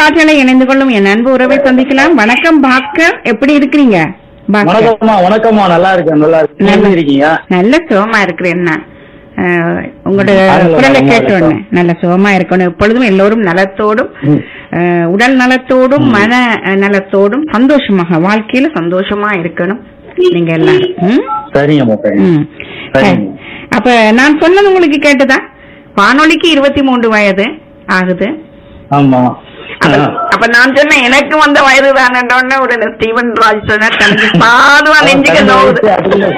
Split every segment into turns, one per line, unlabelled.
காற்றலை இணைந்து கொள்ளும் என் அன்பு உறவை சந்திக்கலாம் வணக்கம் பாஸ்கர் எப்படி இருக்கிறீங்க பாஸ்கர்
வணக்கம்மா வணக்கம்மா நல்லா இருக்கேன் நல்லா இருக்கேன்
நல்லா-
எப்படி இருக்கீங்க
நல்ல சுகமா இருக்கிறேன் நான் அஹ், உங்களோட
நாங்களும்
குரலை
நலமா
கேட்டோன்னு
இருக்கோம்.
நல்ல சுகமா இருக்கணும் எப்பொழுதும் எல்லோரும் நலத்தோடும்
ம்.
அஹ், உடல் நலத்தோடும் மன அஹ், நலத்தோடும் சந்தோஷமாக வாழ்க்கையில சந்தோஷமா இருக்கணும் நீங்க எல்லாரும் ம்?
சரிங்கம்மா சரிங்க
ம்.
சரிங்க.
அப்ப நான் சொன்னது உங்களுக்கு கேட்டுதா வானொலிக்கு இருபத்தி மூன்று வயது ஆகுது
ஆமா
அப்ப
ஆ.
அப்ப நான் சொன்னேன் எனக்கு வந்த வயது தானே ஒரு ஸ்டீவன் ராஜ் சொன்னார் தனக்கு சாதுவா நெஞ்சுக்க
தனக்கு
நோவுது
வயசு அதுல-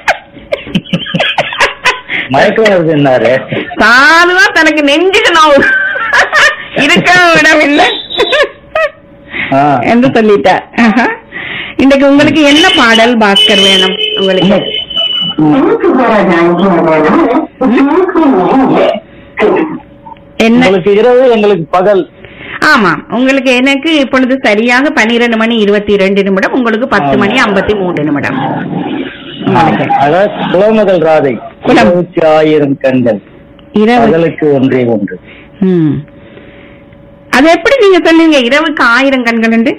மயக்கம் வருதுன்னாரு
சாதுவா தனக்கு நெஞ்சுக்கு நோவுது இருக்க விடவில்லை
ஆ.
என்று சொல்லிட்டார் ஆஹா. இன்னைக்கு உங்களுக்கு என்ன பாடல் பாஸ்கர் வேணும் உங்களுக்கு என்ன
உங்களுக்கு இரவு எங்களுக்கு பகல்
ஆமா உங்களுக்கு எனக்கு இப்பொழுது சரியாக பன்னிரண்டு மணி இருபத்தி ரெண்டு நிமிடம் உங்களுக்கு பத்து
ஆமா.
மணி ஐம்பத்தி மூன்று நிமிடம் உங்களுக்கு
அதாவது குலமகள் ராதை
குலம்.
இருபத்தி ஆயிரம் கண்கள்
இரவு
பகலுக்கு ஒன்றே ஒன்று
ம். அது எப்படி நீங்க சொல்லுவீங்க இரவுக்கு ஆயிரம் கண்கள் உண்டு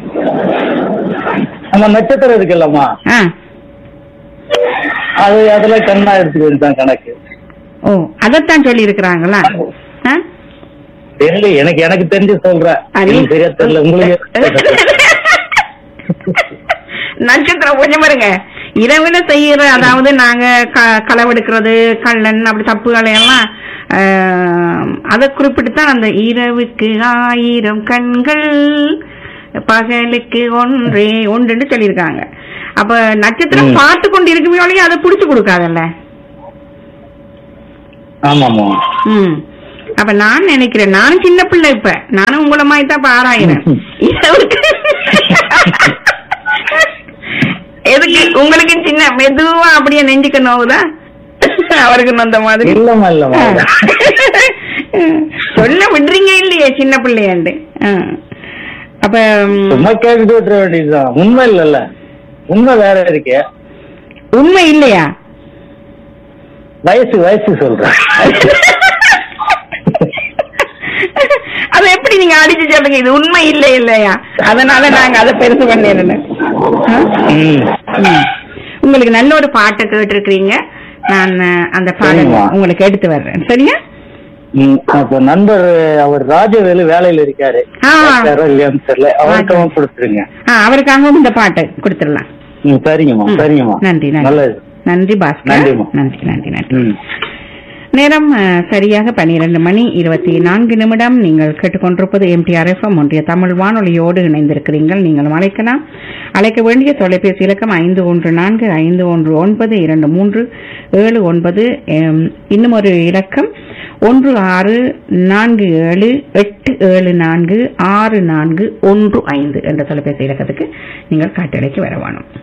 நம்ம நட்சத்திரம் இருக்குல்லம்மா
ஆ.
அது அதுல கண்ணா எடுத்துக்கிறது தான் கணக்கு
ஓ அதைத்தான் சொல்லி இருக்கிறாங்களா
தெரியல எனக்கு எனக்கு தெரிஞ்சு சொல்றேன் எனக்கு சரியா தெரியல உங்களுக்கு
நட்சத்திரம் கொஞ்சம் பாருங்க இரவுல செய்யற அதாவது நாங்க க- களவெடுக்கிறது கள்ளன் அப்படி தப்புகளை எல்லாம் ஆஹ், அதை குறிப்பிட்டு தான் அந்த இரவுக்கு ஆயிரம் கண்கள் பகலுக்கு ஒன்றே ஒன்றுன்னு சொல்லியிருக்காங்க அப்ப நட்சத்திரம்
ம்.
பார்த்து கொண்டு இருக்குமே ஒழிய அதை புடிச்சு கொடுக்காதல்ல
ஆமாமா
ம் அப்ப நான் நினைக்கிறேன் நானும் சின்ன பிள்ளை இப்ப நானும் உங்களை மாதிரி தான் இப்ப ஆறாயிரம் இரவுக்கு எதுக்கு உங்களுக்கு சின்ன மெதுவா அப்படியே நெஞ்சுக்க நோவுதா அவருக்கு நொந்த மாதிரி
இல்லம்மா இல்லம்மா
சொல்ல விடுறீங்க இல்லையே சின்ன பிள்ளையாண்டு ஆ. அப்ப ம்,
சும்மா கேட்டுட்டு விட்டுற வேண்டியதுதான் உண்மை இல்லல்ல உண்மை வேற இருக்கு
உண்மை இல்லையா
வயசு வயசு சொல்றேன்
அது எப்படி நீங்க அடிச்சு சொல்லுங்க இது உண்மை இல்லை இல்லையா அதனால நாங்க அதை பெருசு பண்ணிடுறேன்
ம்.
ம். உங்களுக்கு நல்ல ஒரு பாட்டை கேட்டிருக்கிறீங்க நான் அஹ், அந்த பாடல்
சரிம்மா.
உங்களுக்கு எடுத்து வர்றேன் சரியா
ம். அப்ப நண்பர் அவர் ராஜவேலு வேலையில இருக்காரு
ஆ.
இருக்காரோ இல்லையான்னு தெரியல அவருக்கு
ராஜா.
அவன் கொடுத்துருங்க
ஆ, அவருக்காகவும் இந்த பாட்டை கொடுத்துடலாம்
ம், சரிங்கம்மா
ம்.
சரிங்கம்மா
நன்றி நன்றி
நல்லது
நன்றி பாஸ்கர்
நன்றிம்மா.
நன்றி நன்றி நன்றி
ம்
நேரம் அஹ், சரியாக பன்னிரண்டு மணி இருபத்தி நான்கு நிமிடம் நீங்கள் கேட்டுக்கொண்டிருப்பது எம்டிஆர் எஃப்எம் ஒன்றிய தமிழ் வானொலியோடு இணைந்திருக்கிறீர்கள் நீங்கள் அழைக்கலாம் அழைக்க வேண்டிய தொலைபேசி இலக்கம் ஐந்து ஒன்று நான்கு ஐந்து ஒன்று ஒன்பது இரண்டு மூன்று ஏழு ஒன்பது எம், இன்னும் ஒரு இலக்கம் ஒன்று ஆறு நான்கு ஏழு எட்டு ஏழு நான்கு ஆறு நான்கு ஒன்று ஐந்து என்ற தொலைபேசி இலக்கத்துக்கு நீங்கள் காட்டலைக்கு வர வேணும்